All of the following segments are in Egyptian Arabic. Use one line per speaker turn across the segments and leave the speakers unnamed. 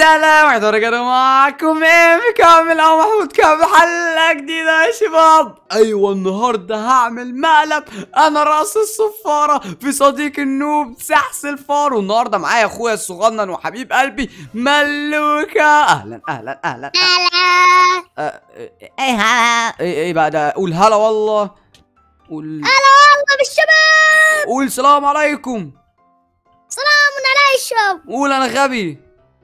السلام عليكم رجعنا معاكم ايه كامل او محمود كامل حلقه جديده يا شباب ايوه النهارده هعمل مقلب انا راس الصفاره في صديق النوب سحس الفار والنهارده معايا اخويا الصغنن وحبيب قلبي ملوكه اهلا اهلا اهلا
هلا
أه،
ايه هلا
ايه ايه بقى ده قول هلا والله قول
والله بالشباب
قول سلام عليكم
سلام على الشباب
قول انا غبي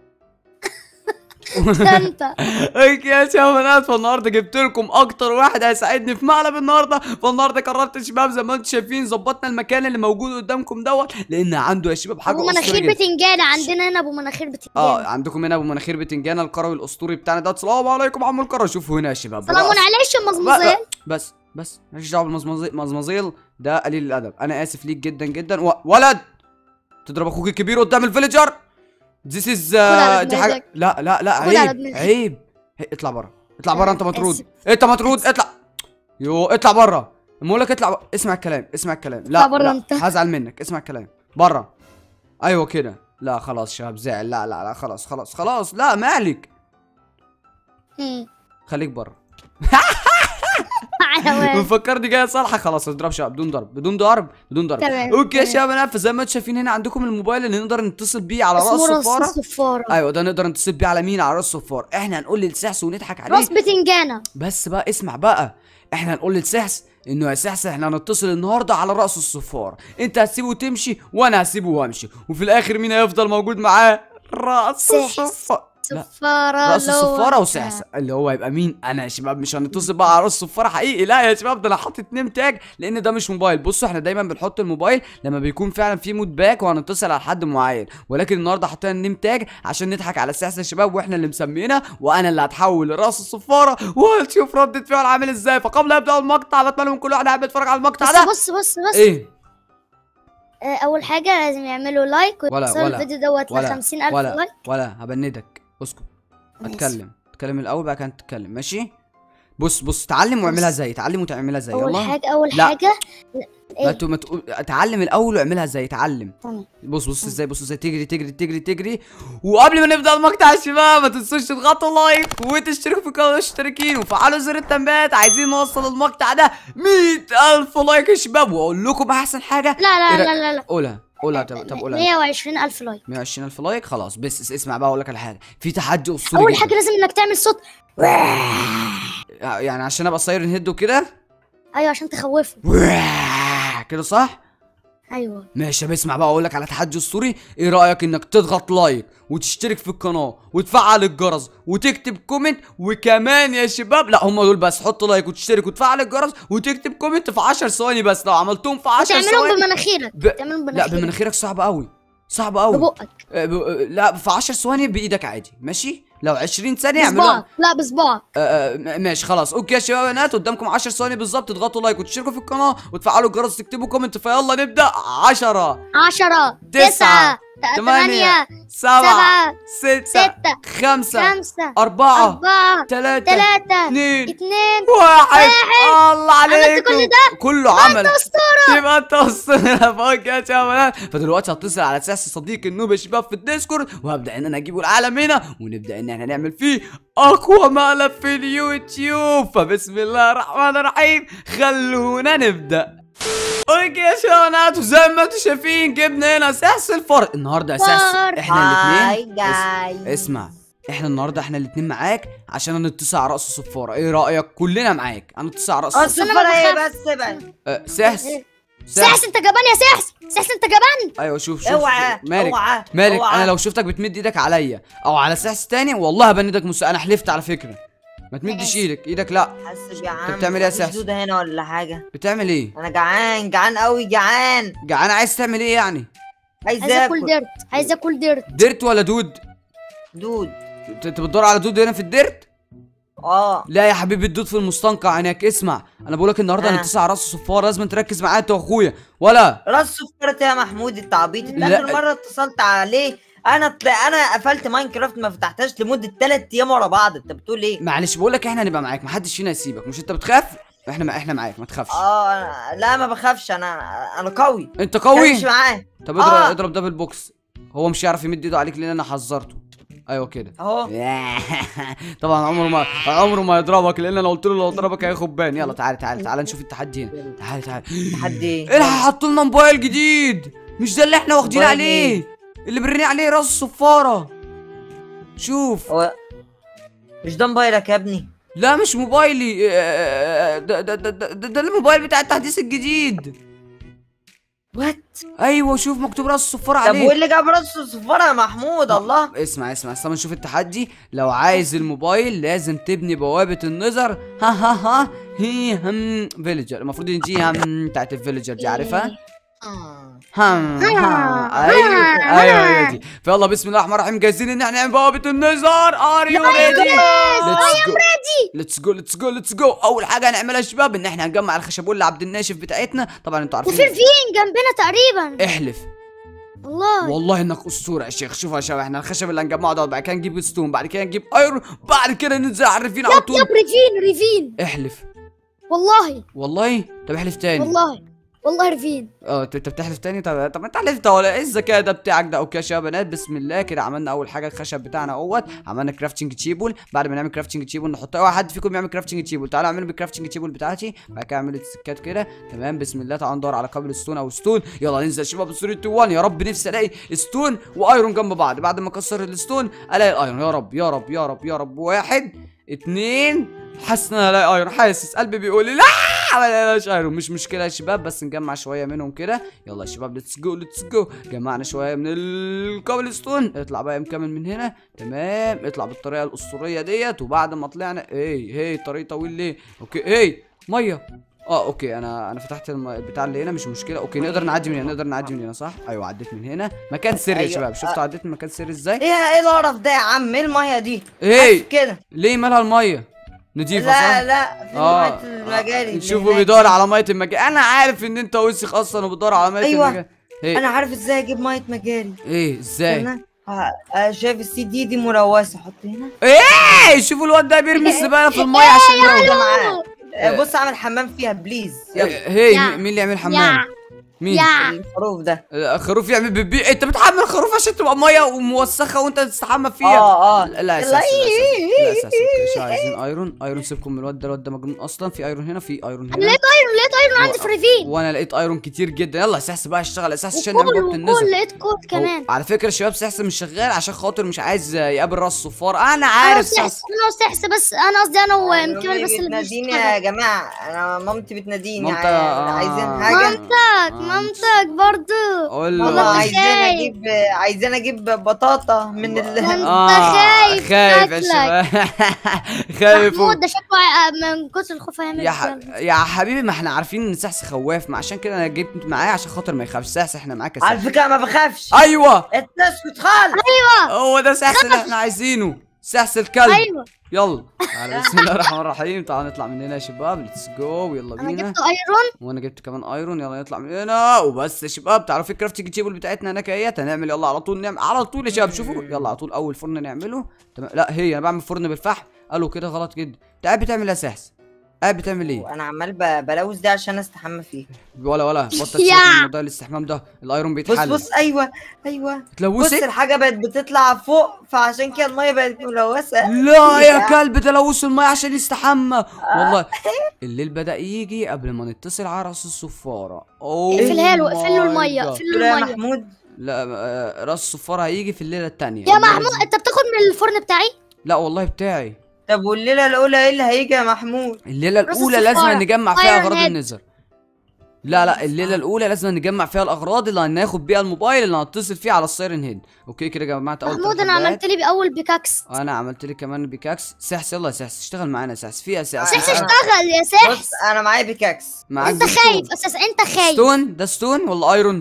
ده انت
اوكي يا شباب فالنهارده جبت لكم اكتر واحد هيساعدني في مقلب النهارده فالنهارده قررت يا شباب زي ما انتم شايفين ظبطنا المكان اللي موجود قدامكم دوت لان عنده يا شباب حاجه
ابو
أسطورية
مناخير
جدا.
بتنجان عندنا هنا ابو مناخير
اه
بتنجان
عندكم هنا ابو مناخير بتنجان القروي الاسطوري بتاعنا ده السلام عليكم عم القرا شوفوا هنا يا شباب
سلام
رأس-
عليش
لا،
مزمزيل
لا، بس بس ماليش دعوه بالمزمزيل مزمزيل ده قليل الادب انا اسف ليك جدا جدا و... ولد تضرب اخوك الكبير قدام الفيليجر ذيس از
على
دي حاجه
دماغك.
لا لا لا
خد على
عيب
دماغك.
عيب هي، اطلع بره اطلع بره انت مطرود
آسف.
انت مطرود اطلع يو اطلع بره بقول لك اطلع بره. اسمع الكلام اسمع الكلام لا
اطلع بره
لا
انت.
هزعل منك اسمع الكلام بره ايوه كده لا خلاص شباب زعل لا لا لا خلاص خلاص خلاص لا مالك
هم.
خليك بره
حيوان
مفكرني جاي صالحه خلاص اضرب شباب بدون ضرب بدون ضرب بدون ضرب
تمام،
اوكي يا
تمام.
شباب انا فزي ما انتم شايفين هنا عندكم الموبايل اللي نقدر نتصل بيه على راس
اسمه راس
الصفاره
الصفارة
ايوه ده نقدر نتصل بيه على مين على راس الصفاره احنا هنقول للسحس ونضحك عليه
راس بتنجانة
بس بقى اسمع بقى احنا هنقول للسحس انه يا سحس احنا هنتصل النهارده على راس الصفاره انت هتسيبه وتمشي وانا هسيبه وامشي وفي الاخر مين هيفضل موجود معاه راس
سحس.
الصفاره لا
صفارة
راس الصفاره
لو-
وسحس اللي هو يبقى مين انا يا شباب مش هنتصل بقى على راس الصفاره حقيقي لا يا شباب ده انا حاطط نيم تاج لان ده مش موبايل بصوا احنا دايما بنحط الموبايل لما بيكون فعلا في مود باك وهنتصل على حد معين ولكن النهارده حطينا النيم تاج عشان نضحك على السحس يا شباب واحنا اللي مسمينها وانا اللي هتحول لراس الصفاره وهتشوف ردة فعل عامل ازاي فقبل ابدا المقطع بتمنى من كل واحد قاعد بيتفرج على المقطع
بس
ده
بص بص بص
ايه
آه، اول حاجة لازم يعملوا لايك
ولا-
ويوصلوا
ولا-
الفيديو دوت ل
ولا
50000
ولا
لايك
ولا هبندك اسكت
ماشي.
اتكلم اتكلم الاول بقى كانت تتكلم ماشي بص بص تعلم واعملها
بص.
ازاي تعلم وتعملها ازاي
اول
يلا
حاجة اول
لا.
حاجة
ما
ايه
تو- ما تقول اتعلم الاول واعملها ازاي اتعلم
تمام
بص بص ازاي بص ازاي تجري تجري تجري تجري وقبل ما نبدا المقطع يا شباب ما تنسوش تضغطوا لايك وتشتركوا في قناه المشتركين وفعلوا زر التنبيهات عايزين نوصل المقطع ده 100000 لايك يا شباب واقول لكم احسن حاجه
لا لا
إيه
لا لا لا
قولها قولها طب طب قولها
120000 لايك
120000 لايك خلاص بس اسمع بقى اقول لك على حاجه في تحدي اسطوري
اول
جداً.
حاجة لازم انك تعمل صوت
يعني عشان ابقى سايرن هيد وكده
ايوه عشان تخوفه
كده صح
ايوه
ماشي يا اسمع بقى اقول لك على تحدي اسطوري ايه رايك انك تضغط لايك وتشترك في القناه وتفعل الجرس وتكتب كومنت وكمان يا شباب لا هم دول بس حط لايك وتشترك وتفعل الجرس وتكتب كومنت في 10 ثواني بس لو عملتهم في 10
تعملهم
ثواني
بمناخيرك
ب...
تعملهم
لا
بمناخيرك
بمناخيرك صعب قوي صعب قوي
ببقك
أه ب... أه، لا في 10 ثواني بايدك عادي ماشي لو 20 ثانيه اعملها
بصباعك لا بصباعك
آه، آه، م- ماشي خلاص اوكي يا شباب بنات قدامكم 10 ثواني بالظبط تضغطوا لايك وتشتركوا في القناه وتفعلوا الجرس وتكتبوا كومنت فيلا نبدا 10
عشرة
تسعة،
تسعة
ثمانية،
ثمانية
7
سبعة
6
ستة
5
خمسة
4
أربعة
3
ثلاثة
اتنين
اتنين
واحد الله
عملت
عليكم
كل ده؟
كله عمل
أسطورة
يبقى انت اسطوره فوق يا شباب فدلوقتي هتصل على اساس صديق النوب يا شباب في الديسكورد وهبدا ان انا اجيبه العالم هنا ونبدا ان احنا نعمل فيه اقوى مقلب في اليوتيوب فبسم الله الرحمن الرحيم خلونا نبدا اوكي يا شباب وزي ما انتم شايفين جبنا هنا اساس الفرق النهارده اساس
فار.
احنا
هاي
الاثنين
جايز
اسمع احنا النهارده احنا الاثنين معاك عشان هنتصل على راس الصفاره ايه رايك كلنا معاك هنتصل على راس
اه
الصفاره
أنا
الصفر ايه
بخاف.
بس بقى
أه سحس
سحس انت جبان يا سحس سحس انت جبان
ايوه شوف شوف
اوعى
مالك
اوعى
مالك
اوعى.
انا لو شفتك بتمد ايدك عليا او على سحس تاني والله هبندك مس انا حلفت على فكره ما تمدش
ماشي.
ايدك ايدك لا
حاسس جعان
بتعمل ايه يا
مفيش
سحس؟
دودة هنا ولا حاجة
بتعمل ايه
انا جعان جعان قوي جعان
جعان عايز تعمل ايه يعني
عايز
عايز اكل
اكل
ديرت عايز اكل ديرت
ديرت ولا دود
دود
انت أنت بتدور على دود هنا في الديرت
اه
لا يا حبيبي الدود في المستنقع هناك اسمع انا بقولك النهارده
آه.
هنتصل على راس الصفاره لازم تركز معايا انت واخويا ولا
راس صفرت يا محمود انت عبيط انت
لا.
اخر مرة اتصلت عليه انا انا قفلت ماينكرافت ما فتحتهاش لمدة 3 ايام ورا بعض انت بتقول ايه
معلش بقولك احنا هنبقى معاك محدش فينا يسيبك مش انت بتخاف احنا مع احنا معاك ما تخافش
اه أنا- لا ما بخافش انا انا قوي
انت
مش
قوي
معاه
طب اضرب
آه.
اضرب دبل بوكس هو مش هيعرف يمد ايده عليك لان انا حذرته ايوه كده
اهو
طبعا عمره ما عمره ما يضربك لان انا قلت له لو ضربك هياخد بان يلا تعالى تعالى تعالى نشوف التحدي هنا تعالى تعالى
تحدي
ايه اللي حطوا لنا موبايل جديد مش ده اللي احنا واخدين
موبايل
عليه اللي برني عليه راس الصفاره شوف
هو مش ده موبايلك يا ابني
لا مش موبايلي آه، ده ده ده ده, ده, ده الموبايل بتاع التحديث الجديد
وات
ايوه شوف مكتوب راس الصفاره
طب وايه
عليه
اللي جاب راس الصفارة يا محمود الله
اسمع اسمع استنى نشوف التحدي لو عايز الموبايل لازم تبني بوابة النظر ها ها ها هي هم فيليجر المفروض ان دي هم بتاعت الفيليجر دي عارفها
آه.
هم ها ايوه ايوه هي دي فيلا بسم الله الرحمن الرحيم جاهزين ان احنا نعمل بوابة النظر ار يو ريدي ليتس جو ليتس جو ليتس جو ليتس جو اول حاجة هنعملها يا شباب ان احنا هنجمع الخشبول عبد الناشف بتاعتنا طبعا انتوا
وفي
عارفين
فين جنبنا تقريبا
احلف
والله
والله انك اسطوره يا شيخ شوف يا شباب احنا الخشب اللي هنجمعه ده بعد كده نجيب ستون بعد كده نجيب ايرون بعد كده ننزل على الريفين على
يب
طول
يب ريفين ريفين
احلف
والله
والله طب احلف تاني
والله والله ريفين
اه انت انت بتحلف تاني طب طب انت حلفت ولا ايه الذكاء ده بتاعك ده اوكي يا شباب بنات بسم الله كده عملنا اول حاجه الخشب بتاعنا اهوت عملنا كرافتنج تشيبل بعد ما نعمل كرافتنج تشيبل نحط اوعى حد فيكم يعمل كرافتنج تشيبل تعالوا اعملوا بالكرافتنج تشيبل بتاعتي بعد كده اعمل السكات كده تمام بسم الله تعالوا ندور على قبل ستون او ستون يلا ننزل يا شباب 3 2 1 يا رب نفسي الاقي ستون وايرون جنب بعض بعد ما اكسر الستون الاقي الايرون يا رب يا رب يا رب يا رب واحد اتنين حاسس ان انا الاقي ايرون حاسس قلبي بيقول لي لا ما لقيناش ايرون مش مشكله يا شباب بس نجمع شويه منهم كده يلا يا شباب ليتس جو ليتس جو جمعنا شويه من الكابل ستون اطلع بقى مكمل من هنا تمام اطلع بالطريقه الاسطوريه ديت وبعد ما طلعنا ايه هي طريق طويل ليه اوكي ايه ميه اه اوكي انا انا فتحت الم- البتاع اللي هنا مش مشكله اوكي نقدر نعدي من هنا نقدر نعدي من هنا صح ايوه عديت من هنا مكان سري يا
أيوة.
شباب شفتوا عديت من مكان سري ازاي
ايه ايه القرف ده يا عم ايه الميه دي
ايه
بس كده
ليه مالها الميه نضيفه
لا
صح
لا في
اه
ميه المجاري اللي
شوفوا
هناك
بيدور
دي.
على ميه المجاري انا عارف ان انت وسخ اصلا وبتدور على ميه
أيوة.
المجاري ايه
انا عارف ازاي اجيب ميه مجاري
ايه ازاي
استنى. آه، آه، شايف السي دي دي ملوثه حط هنا
ايه شوفوا الواد ده بيرمي الزباله في الميه عشان يروح
ده معاه آه، بص اعمل حمام فيها بليز يلا
إيه، هي
يا.
مين اللي يعمل حمام
يا
مين
يا
الخروف ده
آه، خروف يعمل بيبي انت بتحمل خروف عشان تبقى ميه وموسخه وانت تستحمى فيها
اه اه
لا لا اساس
يلا.
لا اساس اوكي شو عايزين ايرون ايرون سيبكم من الواد ده الواد ده مجنون اصلا في ايرون هنا في ايرون
انا
هنا
لقيت ايرون لقيت ايرون عندي في ريفين
وانا لقيت ايرون كتير جدا يلا اساس بقى اشتغل اساس عشان نعمل
وكول
بوابه النزل
وكول لقيت كول
هو
كمان
على فكره شباب سحس مش شغال عشان خاطر مش عايز يقابل راس صفار انا
انا
عارف
وسحس
سحس
انا وسحس بس انا قصدي انا
أمي
ومكمل بس اللي
بتناديني
بيشتغل
يا جماعه انا مامتي بتناديني
مامتك-
ع-
آه.
عايزين حاجه
مامتك مامتك برضو
قول
والله
والله
له
عايزين
خايف.
اجيب عايزين اجيب بطاطا من ال
وانت
اه
خايف
خايف يا
شكلك.
شباب خايف
محمود ده شكله ع- من كتر الخوف هيعمل
يا ح...
كده.
يا حبيبي ما احنا عارفين ان سحس خواف ما عشان كده انا جبت معاه عشان خاطر ما يخافش سحس احنا معاك يا
على
سحس
فكره ما بخافش
ايوه
انت اسكت خالص
هو ده سحس اللي احنا عايزينه سحس الكلب
ايوه
يلا تعالى بسم الله الرحمن الرحيم تعالى نطلع من هنا يا شباب ليتس جو يلا
انا
بينا
جبت ايرون
وانا جبت كمان ايرون يلا نطلع من هنا وبس يا شباب تعالوا في كرافتنج تيبل بتاعتنا هناك اهيت هنعمل يلا على طول نعمل على طول يا شباب شوفوا يلا على طول اول فرن نعمله تمام لا هي انا بعمل فرن بالفحم قالوا كده غلط جدا انت قاعد بتعمل ايه يا سحس قاعد بتعمل ايه
وانا عمال ب- بلوث ده عشان استحمى فيه
ولا ولا بطل
يا.
تسوي موضوع الاستحمام ده الايرون
بص
بيتحل
بص ايوه ايوه بص
تلوثك
الحاجه بقت بتطلع فوق فعشان كده الميه بقت ملوثه
لا يا كلب تلوث الميه عشان يستحمى والله الليل بدأ يجي قبل ما نتصل على راس الصفارة اوه
اقفلها له اقفل له
my
الميه
God.
اقفل
قلت له
له
يا
الميه
محمود
لا آه، راس الصفارة هيجي في الليلة التانية
يا
الليلة
محمود
دي-
انت بتاخد من الفرن بتاعي
لا والله بتاعي
طب والليله الاولى ايه اللي هيجي يا محمود
الليلة
راس
الأولى لازم
الصفارة.
نجمع فيها
Iron
أغراض
Head.
النزر لا لا الليلة الأولى لازم نجمع فيها الأغراض اللي هناخد بيها الموبايل اللي هنتصل فيه على السايرن هيد أوكي كده جمعت أول
محمود
تلات
انا
حبات.
عملت لي باول بيكاكس
أنا عملت لي كمان بيكاكس سحس يلا يا سحس اشتغل معانا يا سحس فيها سحس
سحس
أنا-
اشتغل يا سحس
بص انا معايا بيكاكس
معاك
انت
ستون.
خايف اساس انت خايف
ستون ده ستون ولا ايرون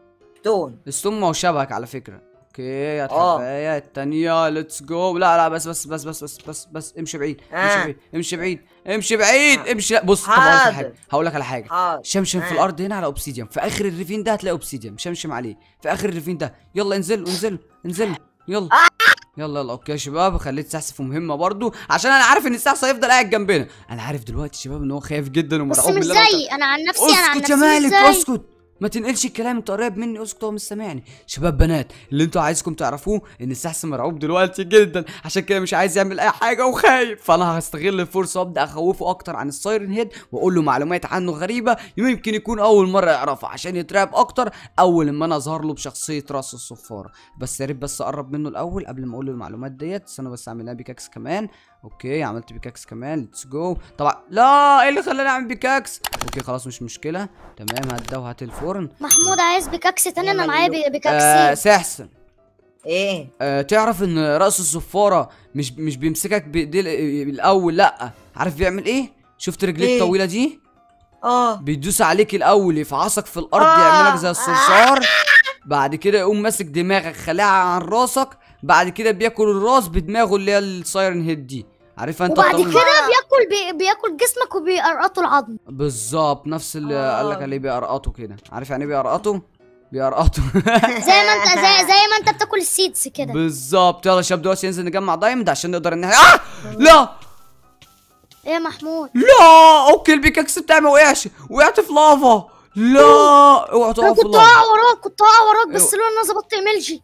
تون
ستون ما هو شبهك على فكره اوكي يا
آه.
الحبايه التانية ليتس جو لا لا بس بس بس بس بس بس بس امشي بعيد امشي
آه.
بعيد امشي بعيد امشي بعيد امشي لا بص طب هقول لك على
حاضر.
حاجه هقول لك على حاجه
حاضر
شمشم في
آه.
الارض هنا على اوبسيديان في اخر الريفين ده هتلاقي اوبسيديان شمشم عليه في اخر الريفين ده يلا انزل انزل انزل يلا يلا يلا اوكي يا شباب خليت سحس في مهمه برضو عشان انا عارف ان السحس هيفضل قاعد جنبنا انا عارف دلوقتي يا شباب ان هو خايف جدا
بس
ومرعوب من
مش
اللي أنا قلته.
زيي انا عن نفسي انا عن
اسكت يا
نفسي مش
مالك
زي
اسكت ما تنقلش الكلام انت قريب مني اسكت هو مش سامعني شباب بنات اللي انتوا عايزكم تعرفوه ان السحس مرعوب دلوقتي جدا عشان كده مش عايز يعمل اي حاجه وخايف فانا هستغل الفرصه وابدا اخوفه اكتر عن السايرن هيد واقول له معلومات عنه غريبه يمكن يكون اول مره يعرفها عشان يترعب اكتر اول ما انا اظهر له بشخصيه راس الصفاره بس يا ريت بس اقرب منه الاول قبل ما اقول له المعلومات ديت استنى بس اعمل لها بيكاكس كمان اوكي عملت بيكاكس كمان ليتس جو طبعا لا ايه اللي خلاني اعمل بيكاكس اوكي خلاص مش مشكله تمام هات ده وهات الفرن
محمود عايز بيكاكس تاني انا
يا
معايا
مليون.
بي-
آه
بيكاكس
سحسن
ايه
آه تعرف ان راس الصفاره مش مش بيمسكك بايديه ال- الاول لا عارف بيعمل ايه شفت رجليه
إيه؟
الطويله دي
اه
بيدوس عليك الاول يفعصك في الارض
آه.
يعملك زي الصرصار بعد كده يقوم ماسك دماغك خليها عن راسك بعد كده بياكل الراس بدماغه اللي هي السايرن هيد دي عارفها انت
وبعد
الطويل-
كده بياكل بي بياكل جسمك وبيقرقطوا العظم
بالظبط نفس اللي
آه.
قال لك عليه بيقرقطوا كده عارف يعني ايه بيقرقطوا بيقرقطوا
زي ما انت زي زي ما انت بتاكل السيدز كده
بالظبط يلا يا شباب دلوقتي ننزل نجمع دايموند عشان نقدر ان احنا آه! لا
ايه يا محمود
لا اوكي البيكاكس بتاعي ما وقعش وقعت في لافا لا اوعى
انا
تقع في
كنت
لافا
واقع وراك كنت واقع وراك بس
أيوه.
لو انا ظبطت ايميلجي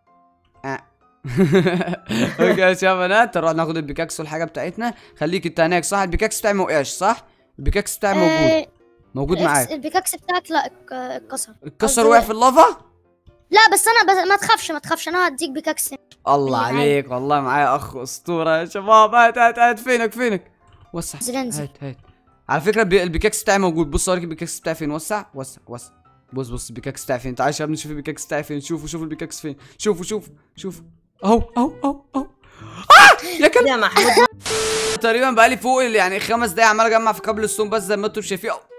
اوكي يا شباب بنات نروح ناخد البيكاكس والحاجه بتاعتنا خليك انت هناك صح البيكاكس بتاعي ما وقعش صح البيكاكس بتاعي موجود
آه،
موجود معاك
البيكاكس بتاعك لا اتك- اتكسر
اتكسر
قصدي
وقع في اللافا
لا بس انا بس ما تخافش ما تخافش انا هديك بيكاكس
الله
معاك.
عليك والله معايا اخ اسطوره يا شباب هات هات هات فينك فينك وسع
انزل انزل
هات هات على فكره البي- البيكاكس بتاعي موجود بص اوريك البيكاكس بتاعي فين وسع وسع وسع بص بص البيكاكس بتاعي فين تعال يا شباب نشوف البيكاكس بتاعي فين شوفوا شوفوا البيكاكس فين شوفوا شوفوا شوفوا اهو اهو اهو اهو آه! يا كلب
يا محمود
تقريبا بقالي فوق ال- يعني خمس دقايق عمال اجمع في كابل الستون بس زي ما انتم شايفين أهو.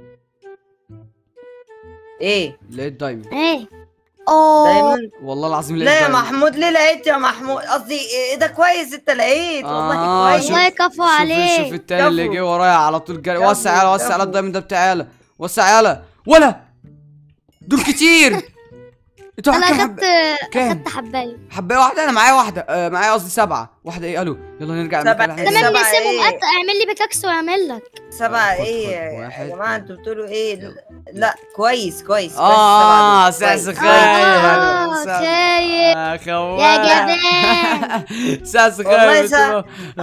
ايه
لقيت دايموند
ايه اوه
دايما
والله العظيم لقيت
لا يا
دايموند.
محمود ليه لقيت يا محمود قصدي إيه ده كويس انت لقيت والله
آه،
كويس
شوف-
والله كفو
شوف شوف
عليك
التاني اللي
كفو.
جه ورايا على طول جري
كفو،
وسع يالا وسع يالا
كفو.
الدايموند ده بتاعي يالا وسع يالا ولا دول كتير انتوا
انا
معاكم
اخدت
حب... كام
اخدت حبايه
حبايه واحده انا معايا واحده آه معايا قصدي سبعه واحده ايه الو يلا نرجع
سبعة.
المكان اللي احنا
تمام.
فيه.
تمام
سبعة
نسيبهم
إيه؟
قط- اعمل لي بيكاكس واعمل لك
سبعة
خد- خد
ايه
واحد.
يا جماعة انتوا بتقولوا ايه لا كويس كويس كويس
اه
سبعة دول.
ساس
كويس.
خايف
آه، خايف.
آه، خوان.
يا جبان.
ساس
والله
خايف
سا-
آه،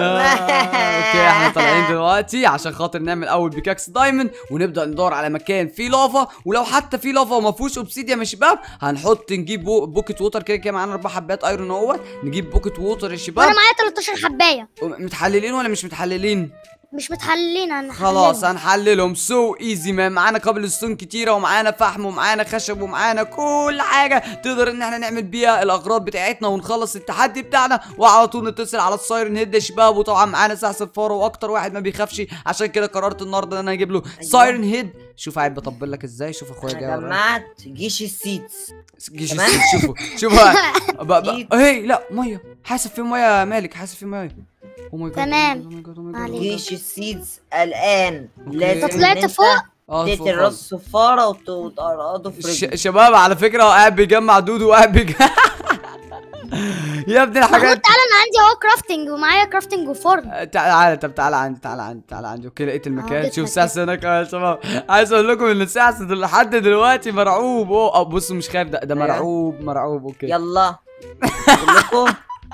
اوكي احنا طالعين دلوقتي عشان خاطر نعمل اول بيكاكس دايموند ونبدا ندور على مكان فيه لافا ولو حتى فيه لافا وما فيهوش اوبسيديا يا شباب هنحط نجيب بو بوكيت ووتر كده كده معانا اربع حبات ايرون اهوت نجيب بوكيت ووتر يا شباب
وانا معايا 13 حبايه
متحللين ولا مش متحللين
مش متحللين انا
خلاص هنحللهم سو ايزي مان معانا قابل ستون كتيره ومعانا فحم ومعانا خشب ومعانا كل حاجه تقدر ان احنا نعمل بيها الاغراض بتاعتنا ونخلص التحدي بتاعنا وعلى طول نتصل على السايرن هيد يا شباب وطبعا معانا ساعه صفاره واكتر واحد ما بيخافش عشان كده قررت النهارده ان انا اجيب له سايرن هيد شوف قاعد بطبل لك ازاي شوف اخويا جاي
انا
ورايا.
جمعت جيش السيتس
جيش
تمام؟
السيد، شوفوا شوفوا ب- ب-
أكيد.
هي لا ميه حاسب في ميه يا مالك حاسب في ميه Oh my God,
تمام.
oh my God, oh my God, oh my God, oh my God.
عليك.
جيش السيتس الان
أوكي.
لازم
أنت
طلعت
إن أنت
فوق؟
اه
تقتل
فوق
راس
خالص.
صفارة وت- وتقرقضه في
ش-
رجله
شباب على فكره هو قاعد بيجمع دودو وقاعد بيجمع يا ابني
محمود
الحاجات
تعالى انا عندي اهو كرافتنج ومعايا كرافتنج وفرن
تعالى طب تعالى عندي تعالى عندي تعالى عندي اوكي لقيت المكان
لقيت
شوف
مكان.
ساس هناك أهو يا شباب عايز اقول لكم ان ساس دل- لحد دلوقتي مرعوب اوه أه، بصوا مش خايف ده ده
أيوة.
مرعوب مرعوب اوكي
يلا كلكم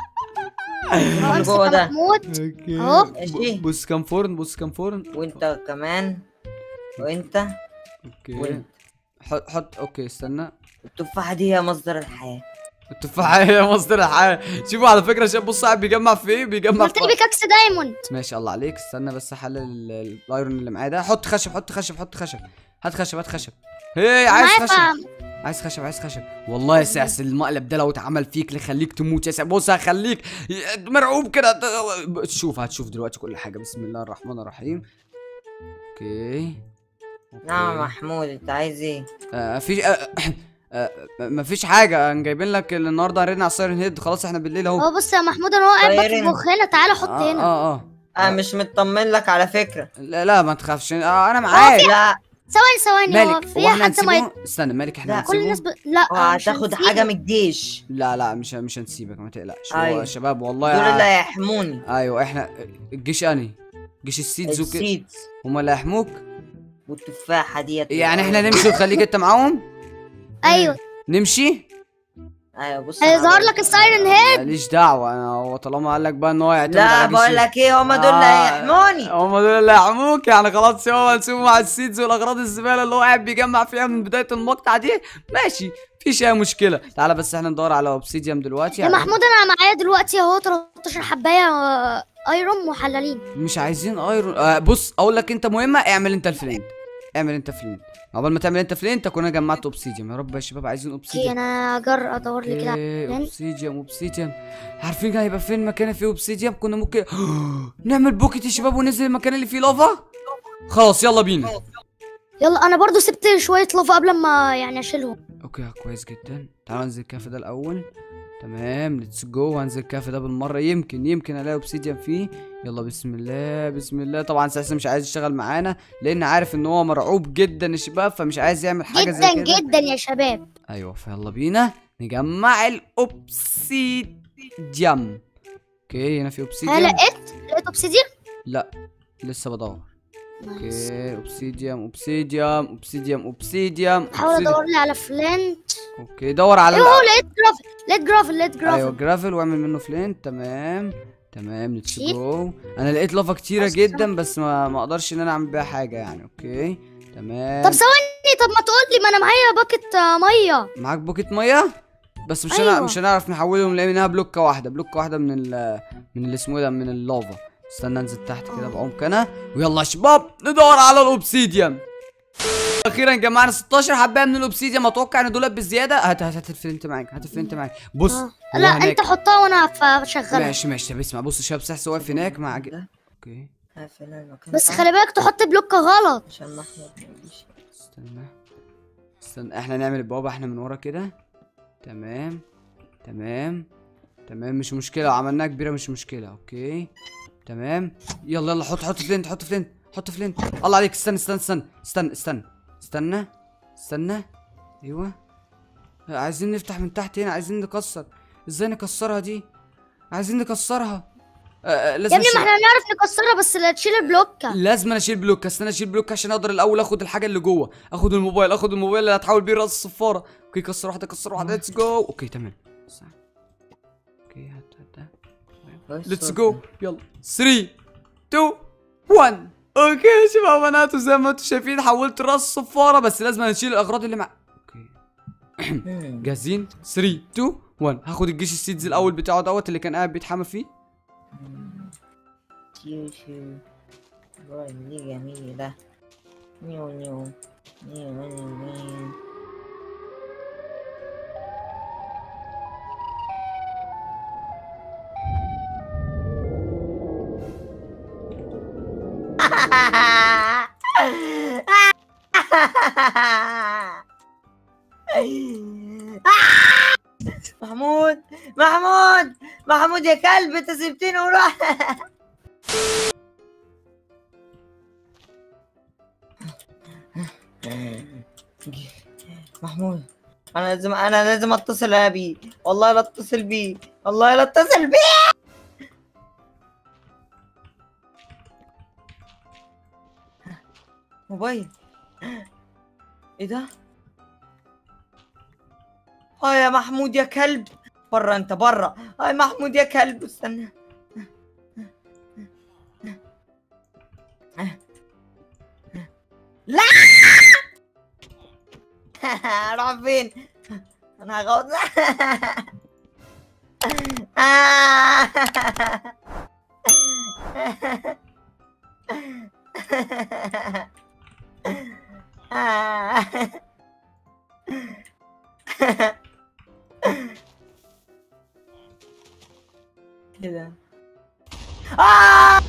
اهو
اللي جوه
امسك يا
ده.
محمود
اوكي
أهو.
ماشي.
ب- بص كام فرن بص كام فرن
وانت كمان وانت
اوكي
وانت
حط حط اوكي استنى
التفاحة دي هي مصدر الحياة
التفاحة هي مصدر الحياة شوفوا على فكرة شاب بص قاعد بيجمع في ايه بيجمع
قلت لي
في
بيكاكس دايموند
ماشي الله عليك استنى بس احلل ال- الايرون اللي معايا ده حط خشب حط خشب حط خشب هات خشب هات خشب هي عايز
معايا
خشب
فحم.
عايز خشب عايز خشب والله يا سعس المقلب ده لو اتعمل فيك ليخليك تموت يا سعس بص هخليك ي- مرعوب كده ت- شوف هتشوف دلوقتي كل حاجة بسم الله الرحمن الرحيم اوكي
نعم
أوكي.
محمود انت عايز ايه
آه في آه آه مفيش حاجة أنا جايبين لك النهارده هنرن على السايرن هيد خلاص احنا بالليل اهو
اهو بص يا محمود انا هو قاعد
طيرين.
بطبخ هنا تعالى حط
اه
هنا
اه اه
انا مش مطمن لك على فكرة
لا, لا ما تخافش آه انا معاك
لا
ثواني ثواني هو
مالك
في
هو احنا
حد ما يت-
هنسيبه استنى مالك احنا
لا.
كل الناس
هنسيبه
ب... لا مش
وهتاخد
هنسيبه.
حاجة من الجيش
لا لا مش مش هنسيبك ما تقلقش هو
أيوة.
يا شباب والله
دول اللي
يا...
هيحموني
ايوه احنا الجيش انهي جيش السيدز وكده
السيتس
هما اللي هيحموك
والتفاحه ديت
يعني احنا نمشي وتخليك انت معاهم
ايوه
نمشي
ايوه بص
هيظهر
أنا-
لك السايرن هيد
ماليش دعوه انا هو طالما قال لك بقى ان هو يعتمد
لا
على
بقول لك ايه هما دول اللي هيحموني
هم دول اللي هيحموك يعني خلاص هو نسيبه مع السيدز والاغراض الزباله اللي هو قاعد بيجمع فيها من بدايه المقطع دي ماشي مفيش اي مشكله تعالى بس احنا ندور على اوبسيديوم دلوقتي
يا محمود انا معايا دلوقتي اهو 13 حبايه آه، ايرون محللين
مش عايزين ايرون آه بص اقول لك انت مهمه اعمل انت الفلين اعمل انت فلين قبل ما تعمل انت فلين تكون انا جمعت اوبسيديوم يا رب يا شباب عايزين
اوكي
اوبسيديوم
انا اجر ادور لي كده
اوكي
فين؟
اوبسيديوم اوبسيديوم عارفين هيبقى فين مكان فيه اوبسيديوم كنا ممكن نعمل بوكيت يا شباب وننزل المكان اللي فيه لافا خلاص يلا بينا
يلا انا برضو سبت شويه لافا قبل ما يعني اشيلهم
اوكي كويس جدا تعالوا ننزل الكافي ده الاول تمام ليتس جو هنزل الكافي ده بالمره يمكن يمكن الاقي اوبسيديان فيه يلا بسم الله بسم الله طبعا ساسا مش عايز يشتغل معانا لان عارف ان هو مرعوب جدا يا شباب فمش عايز يعمل حاجه زي
جدا
كده
جدا يا شباب
ايوه فيلا بينا نجمع الاوبسيديان اوكي هنا في
ها
اوبسيديان
لقيت لقيت اوبسيديان
لا لسه بدور
نايس.
اوكي اوبسيديان اوبسيديان اوبسيديان اوبسيديان
بحاول
أوبسيديان.
ادور لي على فلنت
اوكي دور على
ايوه لقيت جرافل لقيت جرافل لقيت
ايوه
جرافل
جرافل واعمل منه فلين تمام تمام ليتس
شيب.
جو انا لقيت لافا كتيره
بس
جدا بس ما ما اقدرش ان انا اعمل بيها حاجه يعني اوكي تمام
طب ثواني طب ما تقول لي ما انا معايا باكت آه، ميه
معاك بوكيت ميه بس مش
أيوة.
هنع... مش هنعرف نحولهم لانها بلوكه واحده بلوكه واحده من ال من اللي اسمه إيه ده من اللافا استنى انزل تحت كده بعمق انا ويلا يا شباب ندور على الاوبسيديان اخيرا جمعنا 16 حبايه من الاوبسيديان اتوقع ان دولت بالزياده هات هات هات الفلنت معاك هات الفلنت معاك بص
آه.
هو
لا
هناك.
انت حطها وانا هشغلها
ماشي ماشي طب اسمع بص شباب سحس واقف هناك مع ج...
ده
اوكي
قافل المكان
بس
ده
خلي بالك تحط بلوكه غلط
عشان محمود ما يجيش.
استنى استنى احنا نعمل البوابة احنا من ورا كده تمام تمام تمام مش مشكلة لو عملناها كبيرة مش مشكلة اوكي تمام يلا يلا حط حط فلنت حط فلنت حط فلنت الله عليك استنى استنى استنى استنى استنى استنى استنى ايوه عايزين نفتح من تحت هنا عايزين نكسر ازاي نكسرها دي عايزين نكسرها آه آه، لازم
يا ابني ما
نشيل-
احنا هنعرف نكسرها بس لا تشيل البلوكه
لازم أنا اشيل بلوك استنى اشيل بلوك عشان اقدر الاول اخد الحاجه اللي جوه اخد الموبايل اخد الموبايل اللي هتحول بيه راس الصفاره اوكي كسر واحده كسر واحده ليتس جو اوكي تمام صح. اوكي هات هات ده
كويس
ليتس
صوت.
جو يلا 3 2 1 اوكي يا شباب بنات وزي ما انتم شايفين حولت راس الصفاره بس لازم نشيل الاغراض اللي مع اوكي
مم.
جاهزين 3 2 1 هاخد الجيش السيدز الاول بتاعه دوت اللي كان قاعد بيتحمى فيه
تيوشو برايم دي جميلة نيو نيو نيو نيو نيو محمود محمود محمود يا كلب انت سبتني وروح محمود انا لازم انا لازم اتصل بيه والله لا اتصل بيه والله لا اتصل بيه موبايل ايه ده اه يا محمود يا كلب برا انت برا اه يا محمود يا كلب استنى لا راح فين انا هغوط كده آه!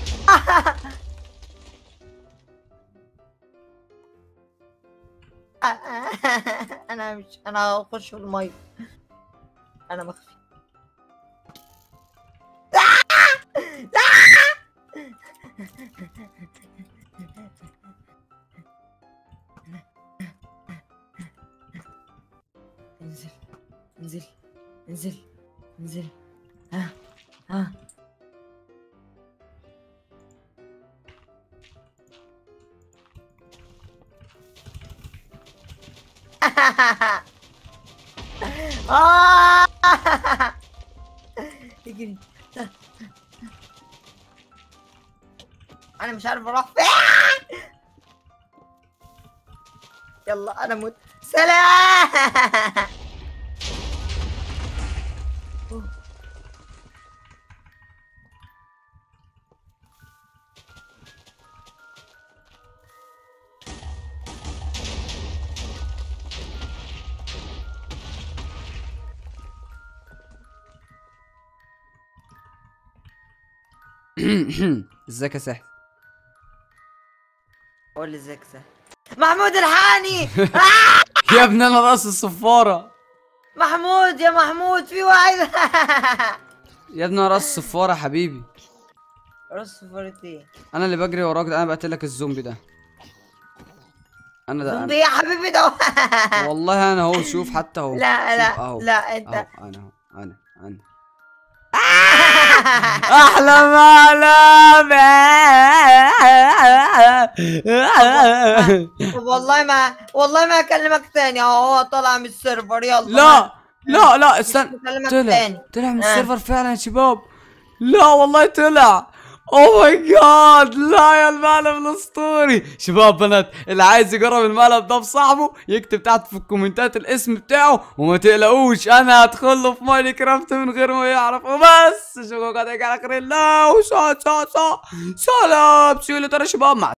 انا مش انا هخش في الميه انا مخفي انزل انزل انزل انزل ها ها آه. اجري انا مش عارف اروح فين يلا انا مت سلام
ازيك يا سحر
قول لي ازيك سهل محمود الحاني
يا ابني انا راس الصفاره
محمود يا محمود في واحد
يا ابني انا راس الصفاره حبيبي
رص فرتين
انا اللي بجري وراك ده انا بقتلك الزومبي ده انا ده
زومبي يا حبيبي ده
أنا. والله انا اهو شوف حتى اهو
لا
شوف أهو.
لا لا انت
اهو انا اهو انا انا احلى معلم
والله ما والله ما اكلمك تاني اهو هو طالع من السيرفر يلا
لا لا لا استنى
اكلمك
طلع
تاني
طلع من
آه.
السيرفر فعلا يا شباب لا والله طلع اوه ماي جاد لا يا المقلب الاسطوري شباب بنات اللي عايز يجرب المقلب ده بصاحبه يكتب تحت في الكومنتات الاسم بتاعه وما تقلقوش انا هدخل له في ماينكرافت من غير ما يعرف وبس شكرا على خير الله وسلام سلام سلام سلام سلام يا شباب مع